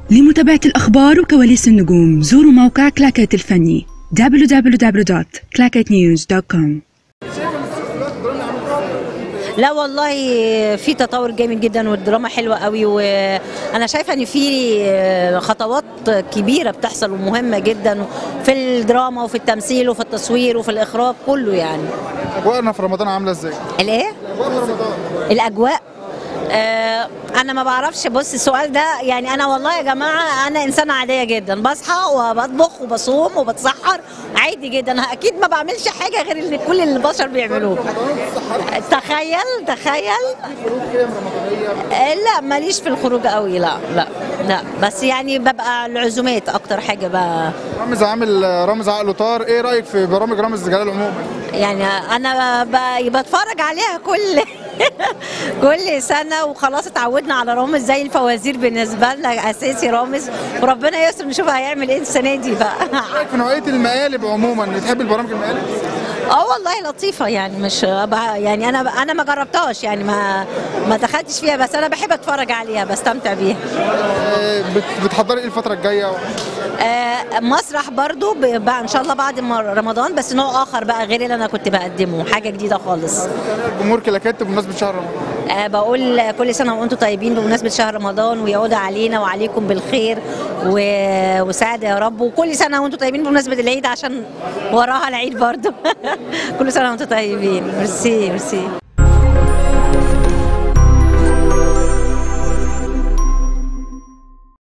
لمتابعة الأخبار وكواليس النجوم زوروا موقع كلاكيت الفني www.clacketnews.com لا والله في تطور جامد جدا والدراما حلوه قوي وانا شايفه ان في خطوات كبيره بتحصل ومهمه جدا في الدراما وفي التمثيل وفي التصوير وفي الاخراج كله يعني اجواءنا في رمضان عامله ازاي؟ الايه اجواء في رمضان الاجواء آه انا ما بعرفش بص السؤال ده يعني انا والله يا جماعه انا انسانه عاديه جدا بصحى وبطبخ وبصوم وبتسحر عادي جدا اكيد ما بعملش حاجه غير اللي كل البشر بيعملوه تخيل تخيل آه لا ماليش في الخروج قوي لا لا لا بس يعني ببقى العزومات اكتر حاجه بقى رامز عامل رامز عقله طار ايه رايك في برامج رامز جلال عموما؟ يعني انا ب- بتفرج عليها كل كل سنه وخلاص اتعودنا على رامز زي الفوازير بالنسبه لنا اساسي رامز وربنا يستر نشوف هيعمل ايه السنه دي بقى إيه رايك في نوعيه المقالب عموما بتحب البرامج المقالب؟ اه والله لطيفه يعني مش بع- يعني انا انا ما جربتهاش يعني ما ما دخلتش فيها بس انا بحب اتفرج عليها بستمتع بيها آه، بت- بتحضري ايه الفتره الجايه؟ آه، مسرح برضو ب- بقى ان شاء الله بعد ما رمضان بس نوع اخر بقى غير اللي انا كنت بقدمه حاجه جديده خالص الجمهور كلاكات بمناسبه شهر رمضان أه بقول كل سنة وأنتم طيبين بمناسبة شهر رمضان ويعود علينا وعليكم بالخير و... وسعادة يا رب وكل سنة وأنتم طيبين بمناسبة العيد عشان وراها العيد برضو كل سنة وأنتم طيبين ميرسي ميرسي